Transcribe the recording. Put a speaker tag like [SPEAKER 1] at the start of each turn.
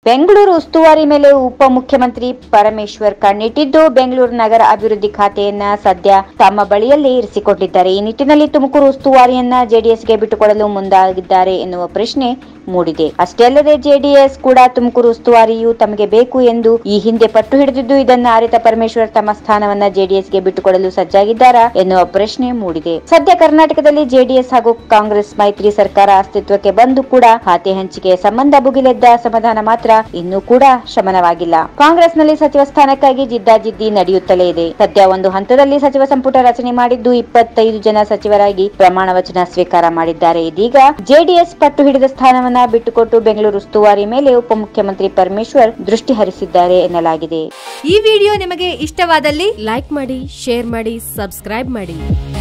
[SPEAKER 1] ಬೆಂಗಳೂರು ಉಸ್ತುವಾರಿ ಮೇಲೆ ಉಪಮುಖ್ಯಮಂತ್ರಿ ಪರಮೇಶ್ವರ್ ಕಣ್ಣಿಟ್ಟಿದ್ದು ಬೆಂಗಳೂರು ನಗರ ಅಭಿವೃದ್ಧಿ ಖಾತೆಯನ್ನ ಸದ್ಯ ತಮ್ಮ ಬಳಿಯಲ್ಲೇ ಇರಿಸಿಕೊಂಡಿದ್ದಾರೆ ಈ ನಿಟ್ಟಿನಲ್ಲಿ ತುಮಕೂರು ಉಸ್ತುವಾರಿಯನ್ನ ಜೆಡಿಎಸ್ಗೆ ಬಿಟ್ಟುಕೊಡಲು ಮುಂದಾಗಿದ್ದಾರೆ ಎನ್ನುವ ಪ್ರಶ್ನೆ ಮೂಡಿದೆ ಅಷ್ಟೇ ಅಲ್ಲದೆ ಜೆಡಿಎಸ್ ಕೂಡ ತುಮಕೂರು ಉಸ್ತುವಾರಿಯು ತಮಗೆ ಬೇಕು ಎಂದು ಈ ಹಿಂದೆ ಪಟ್ಟು ಹಿಡಿದಿದ್ದು ಇದನ್ನ ಅರಿತ ಪರಮೇಶ್ವರ್ ತಮ್ಮ ಸ್ಥಾನವನ್ನ ಜೆಡಿಎಸ್ಗೆ ಬಿಟ್ಟುಕೊಡಲು ಸಜ್ಜಾಗಿದ್ದಾರಾ ಎನ್ನುವ ಪ್ರಶ್ನೆ ಮೂಡಿದೆ ಸದ್ಯ ಕರ್ನಾಟಕದಲ್ಲಿ ಜೆಡಿಎಸ್ ಹಾಗೂ ಕಾಂಗ್ರೆಸ್ ಮೈತ್ರಿ ಸರ್ಕಾರ ಅಸ್ತಿತ್ವಕ್ಕೆ ಬಂದು ಕೂಡ ಖಾತೆ ಹಂಚಿಕೆ ಸಂಬಂಧ ಭುಗಿಲೆದ್ದ ಅಸಮಾಧಾನ ಮಾತ್ರ ಇನ್ನೂ ಕೂಡ ಶಮನವಾಗಿಲ್ಲ ಕಾಂಗ್ರೆಸ್ನಲ್ಲಿ ಸಚಿವ ಸ್ಥಾನಕ್ಕಾಗಿ ಜಿದ್ದಾಜಿದ್ದಿ ನಡೆಯುತ್ತಲೇ ಇದೆ ಸದ್ಯ ಒಂದು ಹಂತದಲ್ಲಿ ಸಚಿವ ಸಂಪುಟ ರಚನೆ ಮಾಡಿದ್ದು ಇಪ್ಪತ್ತೈದು ಜನ ಸಚಿವರಾಗಿ ಪ್ರಮಾಣ ವಚನ ಸ್ವೀಕಾರ ಮಾಡಿದ್ದಾರೆ ಇದೀಗ ಜೆಡಿಎಸ್ ಪಟ್ಟು ಹಿಡಿದ ಸ್ಥಾನವನ್ನ ಬಿಟ್ಟುಕೊಟ್ಟು ಬೆಂಗಳೂರು ಉಸ್ತುವಾರಿ ಮೇಲೆ ಉಪಮುಖ್ಯಮಂತ್ರಿ ಪರಮೇಶ್ವರ್ ದೃಷ್ಟಿ ಹರಿಸಿದ್ದಾರೆ ಎನ್ನಲಾಗಿದೆ
[SPEAKER 2] ಈ ವಿಡಿಯೋ ನಿಮಗೆ ಇಷ್ಟವಾದಲ್ಲಿ
[SPEAKER 3] ಲೈಕ್ ಮಾಡಿ ಶೇರ್ ಮಾಡಿ ಸಬ್ಸ್ಕ್ರೈಬ್ ಮಾಡಿ